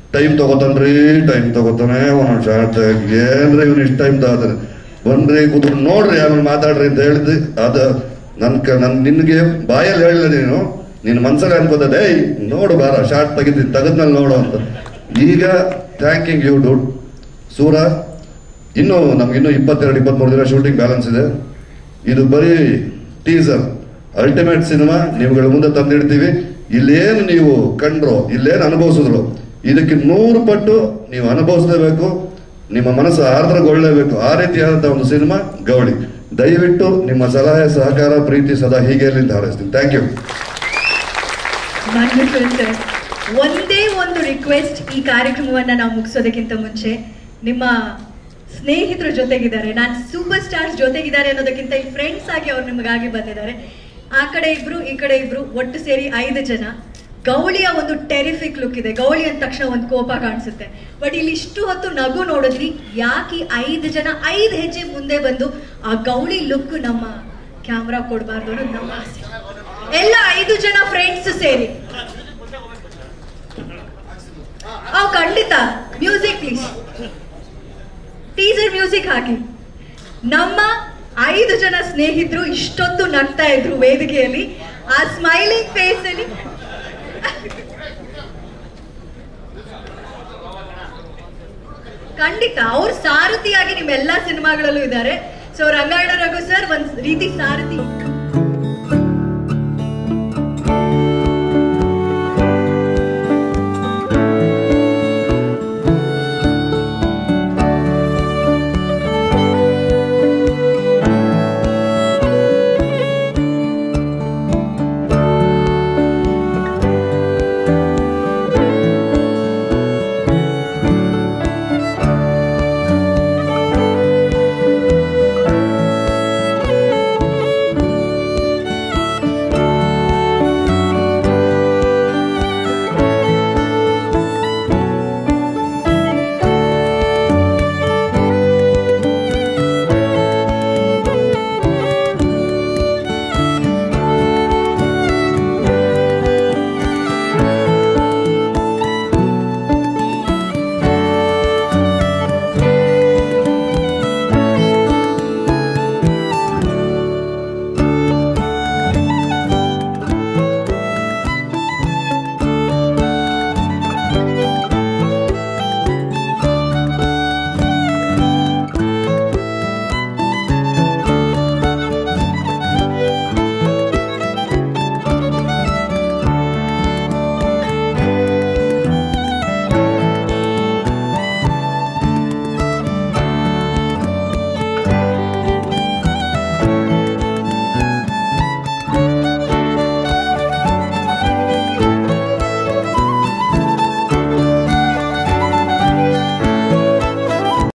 time ತಗೋತಾನ್ರಿ time ತಗೋತಾನೆ ಒಂದೊಂದು short ಏನ್ರಿ ಇವ್ನು ಇಷ್ಟು ಟೈಮ್ ತಗೋತಾನೆ ಬನ್ರಿ ಕೂತ್ರು ನೋಡ್ರಿ ಆಮೇಲೆ ಮಾತಾಡ್ರಿ ಅಂತ ಹೇಳಿದ್ವಿ ಅದು ನನ್ ಕ ನನ್ ನಿನ್ಗೆ ಬಾಯಲ್ಲಿ ಹೇಳಿಲ್ಲ ನೀನು ನಿನ್ನ ಮನ್ಸಲ್ಲಿ ಅನ್ಕೋತದೆ ಏಯ್ ನೋಡು ಬಾರ ಶಾರ್ಟ್ ತೆಗಿತೀನಿ ತೆಗೆದ್ಮೇಲೆ ನೋಡು ಅಂತ ಈಗ ಥ್ಯಾಂಕಿಂಗ್ ಯು ಡೂಡ್ ಸೂರ ಇನ್ನು ನಮ್ಗಿನ್ನೂ ಇಪ್ಪತ್ತೆರಡು ಇಪ್ಪತ್ಮೂರು ದಿನ ಶೂಟಿಂಗ್ ಬ್ಯಾಲೆನ್ಸ್ ಇದೆ ಇದು ಬರೀ ಟೀಸರ್ ಅಲ್ಟಿಮೇಟ್ ಸಿನಿಮಾ ನೀವುಗಳ ಮುಂದೆ ತಂದಿಡ್ತೀವಿ ಇಲ್ಲೇನು ನೀವು ಕಂಡ್ರೋ ಇಲ್ಲೇನು ಅನುಭವಿಸಿದ್ರು ಇದಕ್ಕೆ ನೂರು ಪಟ್ಟು ನೀವು ಅನುಭವಿಸಲೇಬೇಕು ನಿಮ್ಮ ಮನಸ್ಸು ಆರ್ದ್ರಗೊಳ್ಳಲೇಬೇಕು ಆ ರೀತಿಯಾದಂಥ ಒಂದು ಸಿನಿಮಾ ಗೌಳಿ ದಯವಿಟ್ಟು ನಿಮ್ಮ ಸಲಹೆ ಸಹಕಾರ ಪ್ರೀತಿ ಸದಾ ಹೀಗೆ ಇರಲಿ ಅಂತ ಹಾರೈಸ್ತೀನಿ ಥ್ಯಾಂಕ್ ಯು ವಂಡರ್ಫುಲ್ ಸರ್ ಒಂದೇ ಒಂದು ರಿಕ್ವೆಸ್ಟ್ ಈ ಕಾರ್ಯಕ್ರಮವನ್ನ ನಾವು ಮುಗಿಸೋದಕ್ಕಿಂತ ಮುಂಚೆ ನಿಮ್ಮ ಸ್ನೇಹಿತರ ಜೊತೆಗಿದ್ದಾರೆ ನಾನು ಸೂಪರ್ ಸ್ಟಾರ್ಸ್ ಜೊತೆಗಿದ್ದಾರೆ ಅನ್ನೋದಕ್ಕಿಂತ ಈ ಫ್ರೆಂಡ್ಸ್ ಆಗಿ ಅವ್ರು ನಿಮಗಾಗಿ ಬಂದಿದ್ದಾರೆ ಆ ಕಡೆ ಇಬ್ರು ಈ ಕಡೆ ಇಬ್ರು ಒಟ್ಟು ಸೇರಿ ಐದು ಜನ ಗೌಳಿಯ ಒಂದು ಟೆರಿಫಿಕ್ ಲುಕ್ ಇದೆ ಗೌಳಿ ಅಂದ ತಕ್ಷಣ ಒಂದು ಕೋಪ ಕಾಣಿಸುತ್ತೆ ಬಟ್ ಇಲ್ಲಿ ಇಷ್ಟು ಹೊತ್ತು ನಗು ನೋಡಿದ್ವಿ ಯಾಕೆ ಈ ಐದು ಜನ ಐದು ಹೆಜ್ಜೆ ಮುಂದೆ ಬಂದು ಆ ಗೌಳಿ ಲುಕ್ ನಮ್ಮ ಕ್ಯಾಮ್ರಾ ಕೊಡಬಾರ್ದು ಅನ್ನೋದು ನಮ್ಮ ಆಸೆ ಎಲ್ಲ ಐದು ಜನ ಫ್ರೆಂಡ್ಸ್ ಸೇರಿ ಆ ಖಂಡಿತ ಮ್ಯೂಸಿಕ್ ಪ್ಲೀಸ್ ಟೀಸರ್ ಮ್ಯೂಸಿಕ್ ಹಾಕಿ ನಮ್ಮ ಐದು ಜನ ಸ್ನೇಹಿತರು ಇಷ್ಟೊತ್ತು ನಗ್ತಾ ಇದ್ರು ವೇದಿಕೆಯಲ್ಲಿ ಆ ಸ್ಮೈಲಿಂಗ್ ಫೇಸ್ ಅಲ್ಲಿ ಖಂಡಿತ ಅವ್ರು ಸಾರಥಿಯಾಗಿ ನಿಮ್ಮೆಲ್ಲಾ ಸಿನಿಮಾಗಳಲ್ಲೂ ಇದ್ದಾರೆ ಸೊ ರಂಗಾಯಣ ರಘು ಸರ್ ಒಂದ್ ರೀತಿ ಸಾರಥಿ